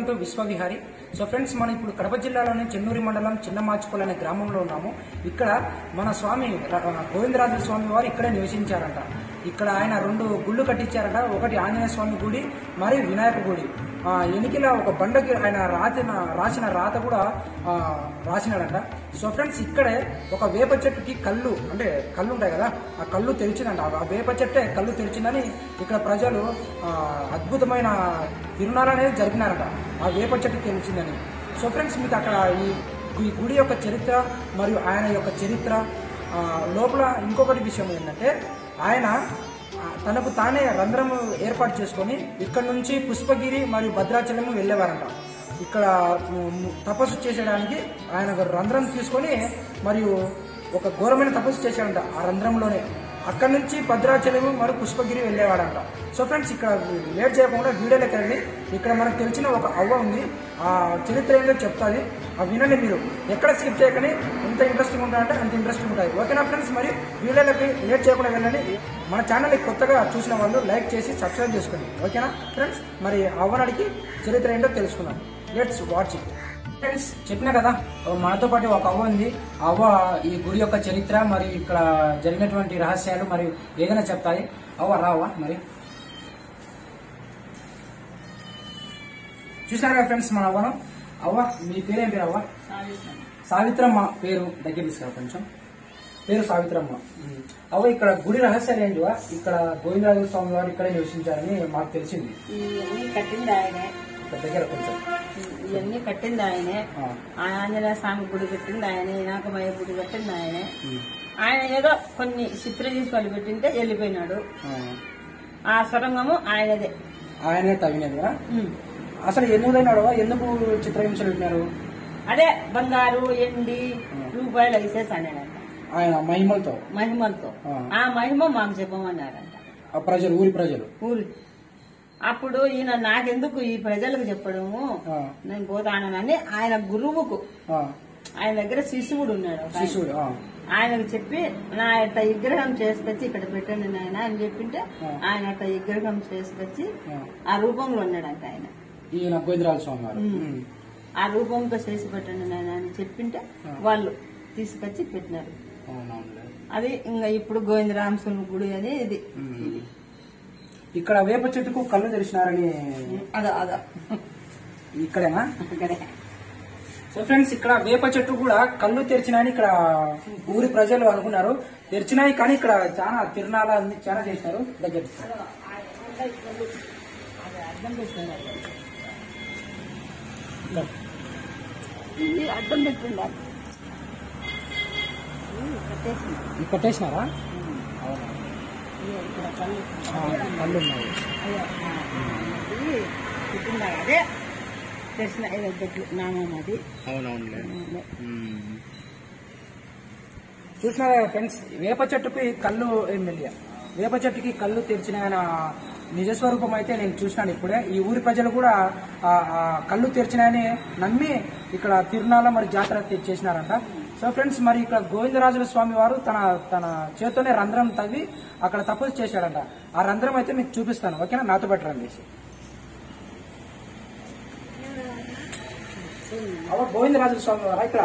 To విశ్వవిహారి so friends మనం ఇప్పుడు కడప జిల్లాలోని చెన్నూరి మండలం చిన్నమాచుకోలు అనే గ్రామంలో ఉన్నాము ఇక్కడ మన స్వామి ర- గోవిందరాజు స్వామి వారు ఇక్కడే నివసించారంట ఇక్కడ ఆయన రెండు గుళ్ళు కట్టించారట ఒకటి ఆంజనేయ స్వామి గుడి మరియు వినాయక గుడి ఆ, ఎనికిల ఒక బండకి ఆయన రాసిన రాసిన రాత కూడా ఆ, రాసినాడంట సో ఫ్రెండ్స్ ఇక్కడే ఒక వేప చెట్టుకి కళ్ళు అంటే కళ్ళు ఉంటాయి కదా ఆ కళ్ళు తెరిచిందంట ఆ వేప చెట్టే కళ్ళు తెరిచిందని ఇక్కడ ప్రజలు ఆ, అద్భుతమైన తిరునాళ్ళు అనేది జరిపినారట ఆ వేప చెట్టు తెలిసిందని సో ఫ్రెండ్స్ మీకు అక్కడ ఈ ఈ గుడి యొక్క చరిత్ర మరియు ఆయన యొక్క చరిత్ర ఆ, లోపల ఇంకొకటి విషయం ఏంటంటే ఆయన ఆ, తనకు తానే రంధ్రం ఏర్పాటు చేసుకొని ఇక్కడ నుంచి పుష్పగిరి మరియు భద్రాచలం వెళ్ళేవారంట ఇక్కడ మ్, తపస్సు చేసేయడానికి ఆయన ఒక రంధ్రం తీసుకొని మరియు ఒక ఘోరమైన తపస్సు చేశాడంట ఆ రంధ్రంలోనే అక్కడ నుంచి భద్రాచలం మరియు పుష్పగిరి వెళ్ళేవాడంట సో ఫ్రెండ్స్ ఇక్కడ లేట్ చేయకుండా వీడియోలోకి వెళ్ళి ఇక్కడ మనకు తెలిసిన ఒక అవ్వ ఉంది ఆ చరిత్ర ఏంటో చెప్తాది ఆ వినండి మీరు ఎక్కడ స్కిప్ చేయకని ఎంత ఇంట్రెస్టింగ్ ఉంటాయంటే అంత ఇంట్రెస్టింగ్ ఉంటాయి ఓకేనా ఫ్రెండ్స్ మరి వీడియోలోకి లేట్ చేయకుండా వెళ్ళండి మన ఛానల్ని కొత్తగా చూసిన వాళ్ళు లైక్ చేసి సబ్స్క్రైబ్ చేసుకోండి ఓకేనా ఫ్రెండ్స్ మరి అవ్వనాడికి చరిత్ర ఏంటో తెలుసుకుందాం లెట్స్ వాచ్ ఇట్ ఫ్రెండ్స్ చెప్పినా కదా మనతో పాటు ఒక అవ్వ ఉంది ఆ అవ్వ ఈ గుడి యొక్క చరిత్ర మరియు ఇక్కడ జరిగినటువంటి రహస్యాలు మరియు ఏదైనా చెప్తాయి అవ్వ రావా మరి చూసారు కదా ఫ్రెండ్స్ మన అవ్వను అవ్వ మీ పేరేం పేరు అవ్వ సావిత్రమ్మ పేరు దగ్గర తీసుకురా కొంచెం పేరు సావిత్రమ్మ ఉమ్. అవ్వ ఇక్కడ గుడి రహస్యాలు ఏంటివా ఇక్కడ గోవిందరాజు స్వామి వారు ఇక్కడే నివసించారని మాకు తెలిసింది ఇవన్నీ కట్టింది ఆయనే ఇక్కడ దగ్గర కొంచెం ఇవన్నీ కట్టింది ఆయనే ఆ, ఆ ఆంజనేయ స్వామి గుడి కట్టింది ఆయనే వినాకమయ్య గుడి కట్టింది ఆయనే ఉమ్, ఆయన ఏదో కొన్ని చిత్ర తీసుకొని పెట్టింటే వెళ్ళిపోయినాడు ఆ. ఆ సొరంగము ఆయనదే ఆయనే తగినదిగా ఉమ్. అసలు ఎందుకైనాడు ఎందుకు చిత్రహింసలు పెట్టినారు అదే బంగారు ఎండి రూపాయలు వేసేసాడంట ఆయన మహిమలతో మహిమలతో ఆ. ఆ మహిమ మాకు చెప్పమన్నాడంట ఆ ప్రజలు ఊరి ప్రజలు ఊరి అప్పుడు ఈయన నాకెందుకు ఈ ప్రజలకు చెప్పడము ఆ, నేను పోతానని ఆయన గురువుకు ఆ, ఆయన దగ్గర శిశువుడు ఉన్నాడు ఒక ఆయన. శిశువుడు ఆ, ఆయనకు చెప్పి నా యొక్క విగ్రహం చేసుకొచ్చి ఇక్కడ పెట్టండి నాయన అని చెప్పింటే ఆ. ఆయన యొక్క విగ్రహం చేసుకొచ్చి ఆ. ఆ రూపంలో ఉన్నాడంట ఆయన ఈయన గోవిందరాజు స్వామి వారు ఉమ్. ఉమ్, ఆ రూపంతో చేసి పెట్టండి నాయన అని చెప్పింటే ఆ. వాళ్ళు తీసుకొచ్చి పెట్టినారు అవునవునులే. అది ఇంకా ఇప్పుడు గోవిందరామస్వామి గుడి అని ఇది ఉమ్. ఇక్కడ వేప చెట్టుకు కళ్ళు తెరిచినారని అదో అదో ఇక్కడేనా ఇక్కడే సో ఫ్రెండ్స్ ఇక్కడ వేప చెట్టు కూడా కళ్ళు తెరిచినాయని ఇక్కడ ఊరి ప్రజలు అనుకున్నారు తెరిచినాయి కానీ ఇక్కడ చాలా తిరునాళ అన్ని చాలా చేసినారు దగ్గర అర్థం పెట్టినారు ఇది అర్థం పెట్టిండారు ఇది కట్టేసింది. ఇది కట్టేసినారా అవునా. ఇది ఇక్కడ కళ్ళు ఆ, కళ్ళు ఉన్నాయి అయ్యో, ఆ, ఇది పెట్టిండారు అదే దర్శన ఏదో గట్లు నామం అది అవునవునులే చూసినారా ఫ్రెండ్స్ వేప చెట్టుకి కళ్ళు ఏం మెల్లియ వేప చెట్టుకి కళ్ళు తెరిచిన ఆయన నిజస్వరూపం అయితే నేను చూసినాను ఇప్పుడే ఈ ఊరి ప్రజలు కూడా ఆ ఆ కళ్ళు తెరిచినాయని నమ్మి ఇక్కడ తిరునాళ్ళ మరి జాతర తె- చేసినారంట సో ఫ్రెండ్స్ మరి ఇక్కడ గోవిందరాజుల స్వామి వారు తన తన చేతితోనే రంధ్రం తవ్వి అక్కడ తపస్సు చేశాడంట ఆ రంధ్రం అయితే మీకు చూపిస్తాను ఓకేనా నాతో పెట్టరండి అవ గోవిందరాజుల స్వామి వారా ఇక్కడ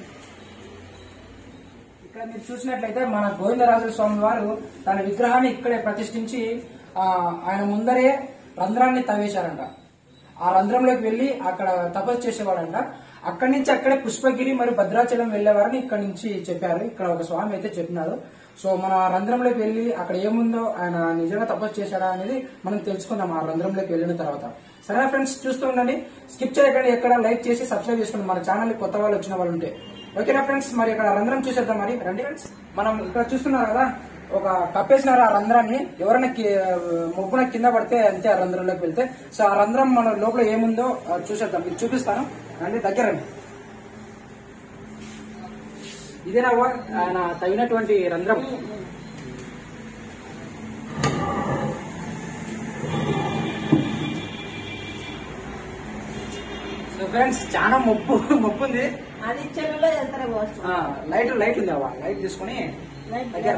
ఇక్కడ మీరు చూసినట్లయితే మన గోవిందరాజుల స్వామి వారు తన విగ్రహాన్ని ఇక్కడే ప్రతిష్ఠించి ఆ, ఆయన ముందరే రంధ్రాన్ని తవ్వేశారంట ఆ రంధ్రంలోకి వెళ్లి అక్కడ తపస్సు చేసేవాడంట అక్కడి నుంచి అక్కడే పుష్పగిరి మరియు భద్రాచలం వెళ్లేవారని ఇక్కడ నుంచి చెప్పారు ఇక్కడ ఒక స్వామి అయితే చెప్పినారు సో మన ఆ రంధ్రంలోకి వెళ్లి అక్కడ ఏముందో ఆయన నిజంగా తపస్సు చేశాడా అనేది మనం తెలుసుకుందాం ఆ రంధ్రంలోకి వెళ్ళిన తర్వాత సరే ఫ్రెండ్స్ చూస్తూ ఉండండి స్కిప్ చేయకండి ఎక్కడ లైక్ చేసి సబ్స్క్రైబ్ చేసుకోండి మన ఛానల్ కొత్త వాళ్ళు వచ్చిన వాళ్ళు ఉంటే ఓకేనా ఫ్రెండ్స్ మరి ఇక్కడ రంధ్రం చూసేద్దాం మరి రండి ఫ్రెండ్స్ మనం ఇక్కడ చూస్తున్నారు కదా ఒక కప్పేసినారు ఆ రంధ్రాన్ని ఎవరైనా కి- ముగ్గున కింద పడితే అంతే ఆ రంధ్రంలోకి వెళ్తే సో ఆ రంధ్రం మన లోపల ఏముందో అది చూసేద్దాం మీకు చూపిస్తాను రండి దగ్గర రండి ఇదేనా అవ్వ? ఆయన తగినటువంటి రంధ్రం సో ఫ్రెండ్స్ చాలా మొప్పు మొప్పు ఉంది అది చెరువులో వెళ్తారే పోస్తాం ఆ, లైట్ లైట్ ఉంది అవ్వ లైట్ తీసుకుని దగ్గర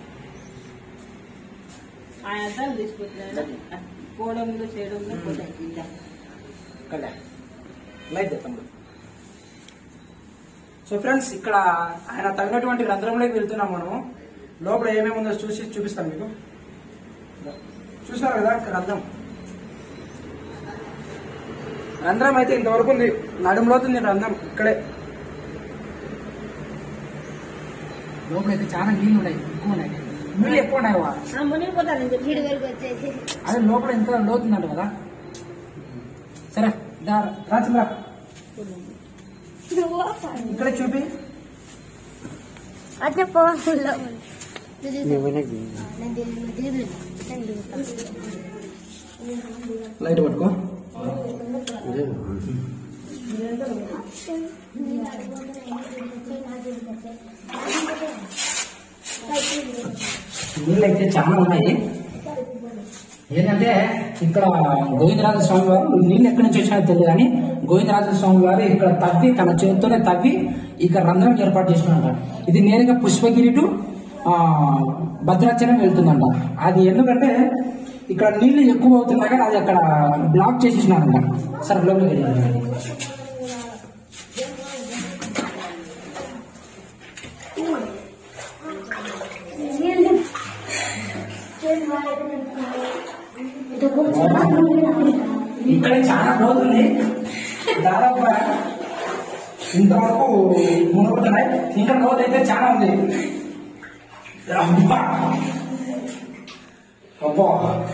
ఆ అర్థం తీసుకుంటున్నాడు కోడంలో చేయడంలో పోతాయి ఇక్కడ లైట్ తమ్ముడు సో ఫ్రెండ్స్ ఇక్కడ ఆయన తగినటువంటి రంధ్రంలోకి వెళ్తున్నాం మనము లోపల ఏమేమి ఉందో చూసి చూపిస్తాను మీకు చూసారు కదా ఇక్కడ రంధ్రం రంధ్రం అయితే ఇంతవరకు ఉంది నడుములోతుంది రంధ్రం ఇక్కడే లోపల అయితే చాలా నీళ్ళు ఉన్నాయి ఎక్కువ ఉన్నాయి నీళ్ళు ఎక్కువ ఉన్నాయి వా. మునిగిపోతాను వీడి వరకు వచ్చేసి అదే లోపల ఎంత లోతుందంట కదా సరే దా రా చంద్ర ఇక్కడ చూపి అట్లా పోవాలో లైట్ పట్టుకో నీళ్ళు అయితే చాలా ఉన్నాయి ఏంటంటే ఇక్కడ గోవిందరాజ స్వామి వారు నీళ్ళు ఎక్కడి నుంచి వచ్చినా తెలియదు కానీ గోవిందరాజ స్వామి వారు ఇక్కడ తవ్వి తన చేతితోనే తవ్వి ఇక్కడ రంధ్రం ఏర్పాటు చేసినారంట ఇది నేరుగా పుష్పగిరి టు ఆ, భద్రాచలం వెళ్తుందంట అది ఎందుకంటే ఇక్కడ నీళ్లు ఎక్కువ అవుతున్నాయి కానీ అది అక్కడ బ్లాక్ చేసేసినారంట సరే లోపలికి వెళ్ళండి ఇక్కడ చాలా పోతుంది దాదాపు ఇంతవరకు మునుగుతున్నాయి ఇంకా లోతు అయితే చాలా ఉంది అబ్బా అబ్బా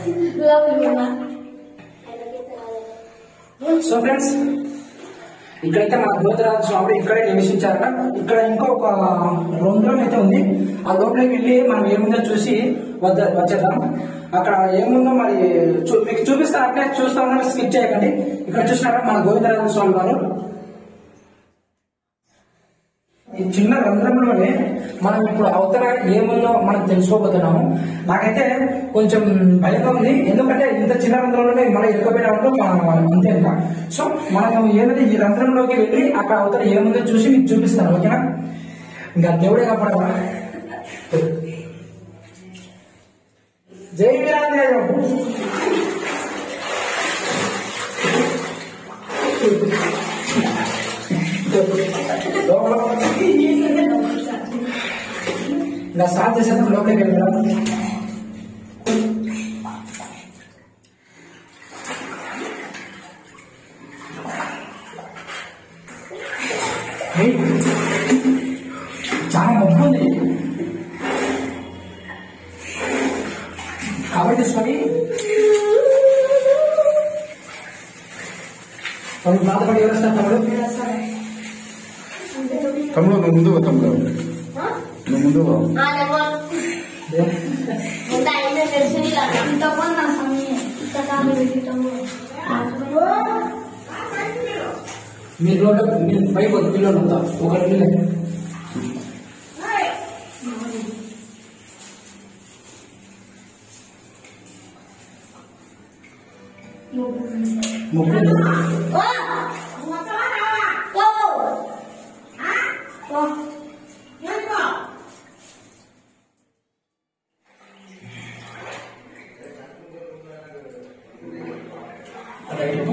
సో ఫ్రెండ్స్ ఇక్కడైతే మన గోతరాజ స్వామి ఇక్కడే నివసించారట ఇక్కడ ఇంకొక రంధ్రం అయితే ఉంది ఆ లోపలికి వెళ్ళి మనం ఏముందో చూసి వద్ద వచ్చేద్దాం అక్కడ ఏముందో మరి చూ- మీకు చూపిస్తా అంటే చూస్తా ఉన్నా స్కిప్ చేయకండి ఇక్కడ చూసినారా మన గోవిందరాజ స్వామి వారు ఈ చిన్న రంధ్రంలోనే మనం ఇప్పుడు అవతల ఏముందో మనం తెలుసుకోబోతున్నాము నాకైతే కొంచెం భయంగా ఉంది ఎందుకంటే ఇంత చిన్న రంధ్రంలోనే మనం ఇరుకపోయినా ఉంటే మనం అంతే ఇంకా సో మనం ఏదైతే ఈ రంధ్రంలోకి వెళ్ళి అక్కడ అవతల ఏముందో చూసి మీకు చూపిస్తాను ఓకేనా ఇంకా దేవుడే కాపాడదా జై వీరాంజనేయం లోపల ఇలా స్టార్ట్ చేసేటప్పుడు లోపలికి వెళ్తాం ఏయ్, చాలా మబ్బు ఉంది కవర్ తీసుకొని తమ్ముడు బాధపడి ఎవరు వస్తారు తమ్ముడు తమ్ముడు నువ్వు ముందు పో తమ్ముడు నువ్వు ముందు పో. మీరు రోడ్డు మీరు పైకి ఒక పిల్లలు ఉంటాం ఒక పిల్లలు ముగ్గురు రైట్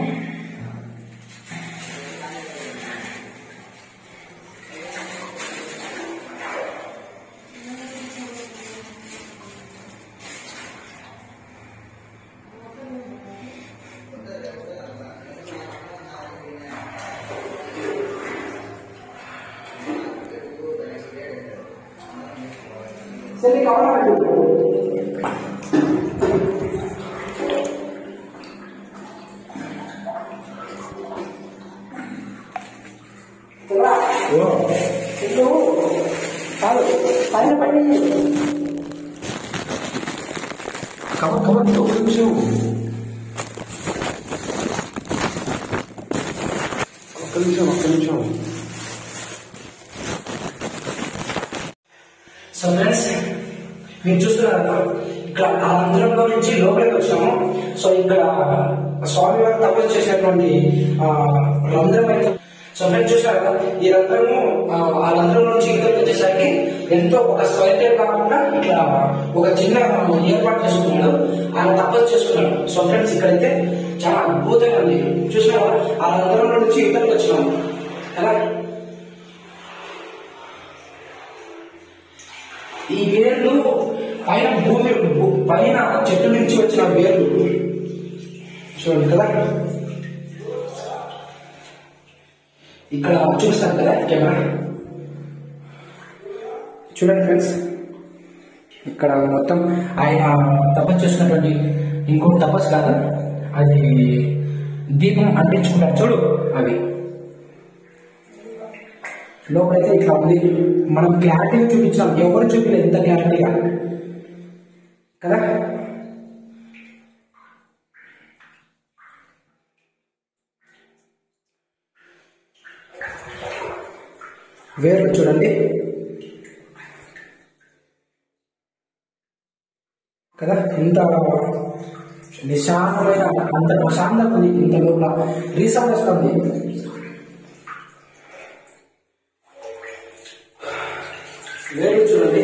సరే కవర్ పెట్టు చంద్రా, ఓ, ఇల్లు కాదు పైన పైన కవర్ కవర్ ఒక నిమిషం ఒక్క నిమిషం ఒక్క నిమిషం సో ఫ్రెండ్స్ మీరు చూస్తున్నారు కదా, ఇక్కడ ఆ మందిరంలో నుంచి లోపలికి వచ్చాము సో ఇక్కడ స్వామి వారు తపస్సు చేసినటువంటి ఆ, రంధ్రం అయితే సో ఫ్రెండ్స్ చూసారు కదా ఈ రంధ్రము ఆ, ఆ రంధ్రం నుంచి ఇక్కడికి వచ్చేసరికి ఎంతో ఒక స్క్వేర్ టైప్ కాకుండా ఇట్లా ఒక చిన్న ఏర్పాటు చేసుకున్నాడు ఆయన తపస్సు చేసుకున్నాడు సో ఫ్రెండ్స్ ఇక్కడైతే చాలా అద్భుతంగా ఉంది చూసినా కదా ఆ రంధ్రంలో నుంచి ఇక్కడికి వచ్చినాము కదా ఈ వేర్లు పైన భూమి భూ- పైన చెట్టు నుంచి వచ్చిన వేర్లు చూడండి కదా ఇక్కడ చూపిస్తాను కదా కెమెరా చూడండి ఫ్రెండ్స్ ఇక్కడ మొత్తం ఆయన తపస్సు చేసినటువంటి ఇంకొక తపస్సు కాదు అది దీపం అంటించుకుంటారు చూడు అవి లోపలైతే ఇట్లా ఉంది మనం క్లారిటీగా చూపించాం ఎవరు చూపించలేదు ఇంత క్లారిటీగా కదా వేర్లు చూడండి కదా ఇంత నిశాంతమైన అంత ప్రశాంతంగా ఉంది ఇంత లోపల రీసౌండ్ వస్తుంది వేడి చూడండి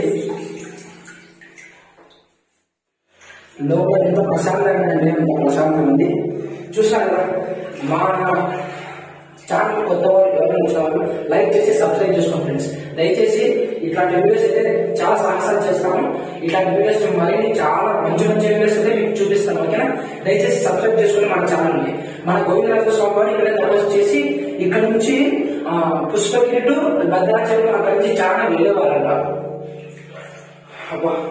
లోపల ఎంత ప్రశాంతంగా ఉంది అంత ప్రశాంతంగా ఉంది చూసాను కదా మా ఛానల్ కొత్త వాళ్ళు ఎవరైనా వచ్చిన వాళ్ళు లైక్ చేసి సబ్స్క్రైబ్ చేసుకోండి ఫ్రెండ్స్ దయచేసి ఇట్లాంటి వీడియోస్ అయితే చాలా సాహసాలు చేస్తాము ఇట్లాంటి వీడియోస్ మరిన్ని చాలా మంచి మంచి వీడియోస్ అయితే మీకు చూపిస్తాను ఓకేనా దయచేసి సబ్స్క్రైబ్ చేసుకుని మన ఛానల్ ని మన గోవిందరాజ స్వామి వారు ఇక్కడ తపస్సు చేసి ఇక్కడ నుంచి ఆ, పుష్పగిరి టు భద్రాచలం అక్కడి నుంచి చాలా వెళ్ళేవారంట అబ్బా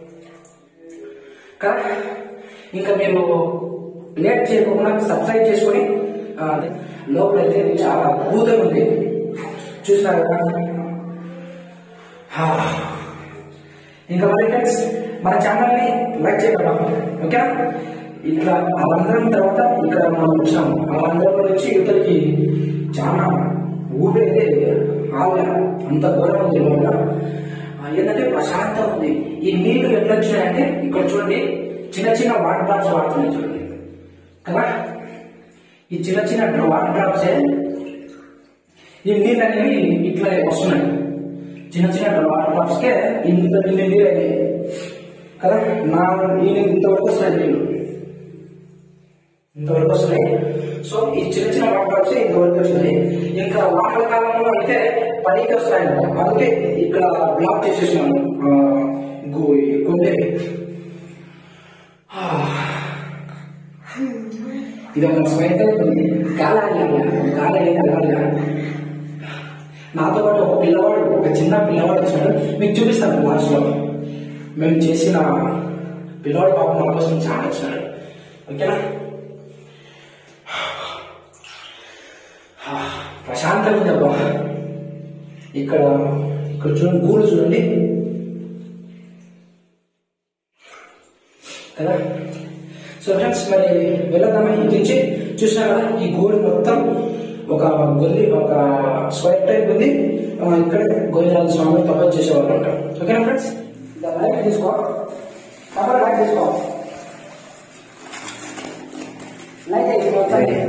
కదా ఇంకా మేము లేట్ చేయకుండా సబ్స్క్రైబ్ చేసుకొని ఆ, లోపలైతే చాలా అద్భుతంగా ఉంది చూసినారు కదా హా. ఇంకా మరి ఫ్రెండ్స్ మన ఛానల్ ని లైక్ చేయగలం ఓకేనా ఇట్లా అలందరం తర్వాత ఇక్కడ మనం వచ్చాము అలందరం నుంచి ఇతరికి చాలా ఊపిరి అయితే ఆవిడ అంత దూరం ఉంది లోపల ఆ, ఏంటంటే ప్రశాంతం ఉంది ఈ నీళ్లు ఎట్లా వచ్చినాయంటే ఇక్కడ చూడండి చిన్న చిన్న వాటర్ డ్రాప్స్ వాడుతున్నాయి చూడండి కదా ఈ చిన్న చిన్న వాటర్ డ్రాప్స్ ఈ నీళ్ళు అనేవి ఇట్లా వస్తున్నాయి చిన్న చిన్న వాటర్ డ్రాప్స్ కే ఇంత ఇన్ని నీళ్ళు అయినాయి కదా నా నేను ఇంతవరకు వస్తున్నాయి నీళ్ళు ఇంతవరకు వస్తున్నాయి సో ఈ చిన్న చిన్న వాటర్ డ్రాప్స్ ఇంతవరకు వచ్చినాయి ఇంకా వాటర్ కాలంలో అయితే పైకి వస్తాయి అందుకే ఇక్కడ బ్లాక్ చేసేసినాను ఆ, గు- ఈ గుండెని ఇది ఒక స్వైతం ఉంది గాలి గాలి కలవాలి నాతో పాటు ఒక పిల్లవాడు ఒక చిన్న పిల్లవాడు వచ్చాడు మీకు చూపిస్తాను లాస్ట్ లో మేము చేసిన పిల్లవాడు పాపం మా కోసం చాలా వచ్చాడు ఓకేనా ప్రశాంతంగా ఉంది అబ్బా ఇక్కడ ఇక్కడ చూడండి గూడు చూడండి కదా సో ఫ్రెండ్స్ మరి వెళ్ళదామా ఇంటి నుంచి చూసినా కదా ఈ గోడు మొత్తం ఒక గొల్లి ఒక స్క్వేర్ టైప్ ఉంది ఆ, ఇక్కడ గోవిందరాజ స్వామి తపస్సు చేసేవాళ్ళు అంట ఓకేనా ఫ్రెండ్స్ లైట్ తీసుకో కవర్ లైట్ తీసుకో లైట్ తీసుకో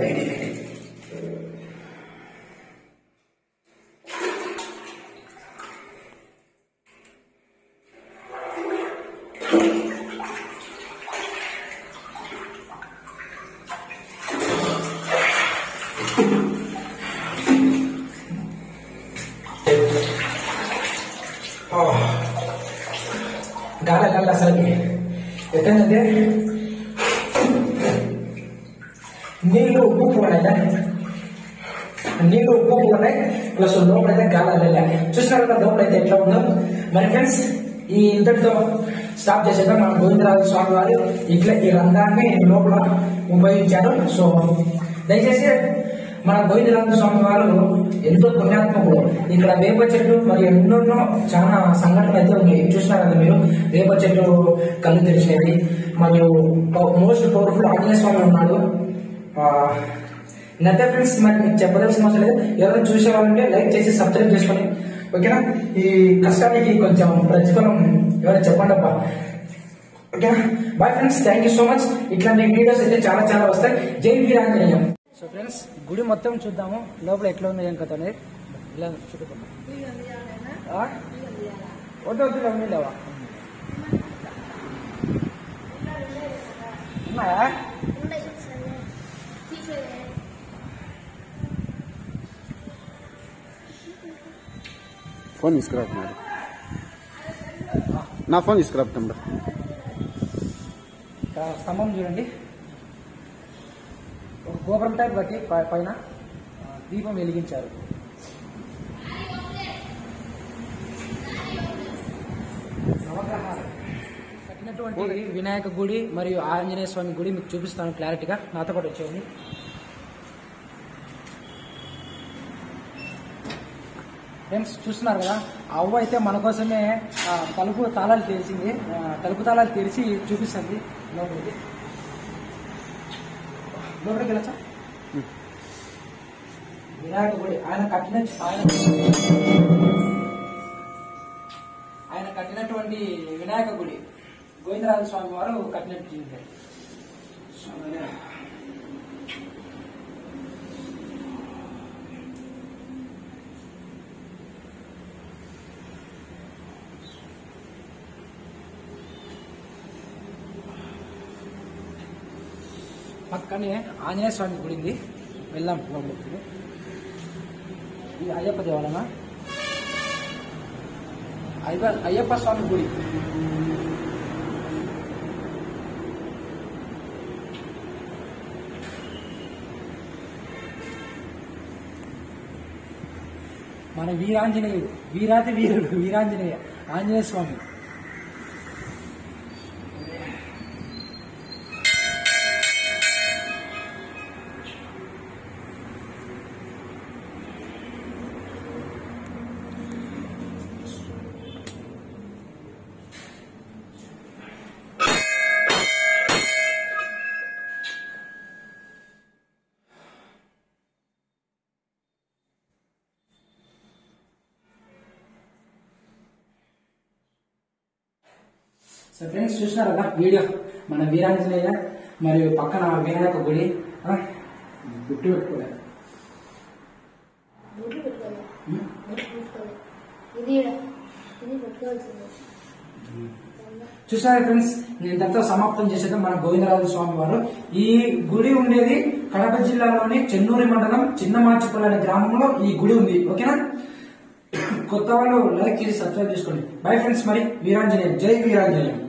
గాలి వెళ్ళాలి అసలుకి ఎక్కడంటే నీళ్ళు ఉప్పు ఉన్నాయి నీళ్ళు ఉప్పు ఉన్నాయి ప్లస్ లోపలైతే గాలి వెళ్ళాలి చూసినారు కదా లోపలైతే ఎట్లా ఉందో మరి ఫ్రెండ్స్ ఈ ఇంతటితో స్టాప్ చేసేద్దాం మన గోవిందరాజు స్వామి వారు ఇట్లా ఈ రంధ్రాన్ని లోపల ఉపయోగించారు సో దయచేసి మన గోవిందరాజు స్వామి వారు ఎంతో పుణ్యాత్మకుడు ఇక్కడ వేప చెట్టు మరి ఎన్నెన్నో చాలా సంఘటనలు అయితే ఉన్నాయి చూసినారు కదా మీరు వేప చెట్టు కళ్ళు తెరిచినవి మరియు మోస్ట్ పవర్ఫుల్ ఆంజనేయ స్వామి ఉన్నాడు ఆ, నతే ఫ్రెండ్స్ మరి మీకు చెప్పదలసిన అవసరం లేదు ఎవరైనా చూసేవాళ్ళంటే లైక్ చేసి సబ్స్క్రైబ్ చేసుకోండి ఓకేనా ఈ కష్టానికి కొంచెం ప్రతిఫలం ఎవరైనా చెప్పండి అబ్బా ఓకేనా bye friends thank you so much ఇట్లాంటి వీడియోస్ అయితే చాలా చాలా వస్తాయి జై వీరాంజనేయం సో ఫ్రెండ్స్ గుడి మొత్తం చూద్దాము లోపల ఎట్లా ఉంది ఏం కథ అనేది ఇలా చూపిద్దాం ఆ? వద్దు వద్దు ఇవి లేవా ఉన్నాయా ఫోన్ తీసుకురా మరి నా ఫోన్ తీసుకురా తమ్ముడు ఇక్కడ స్తంభం చూడండి ఒక గోపురం టైప్ కట్టి పై- పైన ఆ, దీపం వెలిగించారు నవగ్రహాలు కట్టినటువంటి వినాయక గుడి మరియు ఆంజనేయ స్వామి గుడి మీకు చూపిస్తాను క్లారిటీగా నాతో పాటు వచ్చేయండి ఫ్రెండ్స్ చూస్తున్నారు కదా ఆ అవ్వ అయితే మన కోసమే ఆ, తలుపు తాళాలు తెరిచింది ఆ, తలుపు తాళాలు తెరిచి చూపిస్తుంది లోపలికి లోపలికి వెళ్ళచ్చా వినాయక గుడి ఆయన కట్టిన ఆయన ఆయన కట్టినటువంటి వినాయక గుడి గోవిందరాజ స్వామి వారు కట్టినట్టు పక్కనే ఆంజనేయ స్వామి గుడి ఉంది వెళ్దాం లోపలికి ఇది అయ్యప్ప దేవాలయమా అయ్యప్ప అయ్యప్ప స్వామి గుడి మన వీరాంజనేయుడు వీరాతి వీరుడు వీరాంజనేయ ఆంజనేయ స్వామి సో ఫ్రెండ్స్ చూసినారు కదా వీడియో మన వీరాంజనేయ మరియు పక్కన వినాయక గుడి ఆ, గుట్టు పెట్టుకోలే బూట్లు పెట్టుకోవాలి ఉమ్. బూట్లు పెట్టుకోవాలి ఇది ఈడ. ఇది పెట్టుకోవాల్సిందే చూసారా ఫ్రెండ్స్ నేను ఇంతతో సమాప్తం చేసేది మన గోవిందరాజు స్వామి వారు ఈ గుడి ఉండేది కడప జిల్లాలోని చెన్నూరి మండలం చిన్నమాచిపల్లి అనే గ్రామంలో ఈ గుడి ఉంది ఓకేనా కొత్త వాళ్ళు లైక్ చేసి సబ్స్క్రైబ్ చేసుకోండి బై ఫ్రెండ్స్ మరి వీరాంజనేయం జై వీరాంజనేయం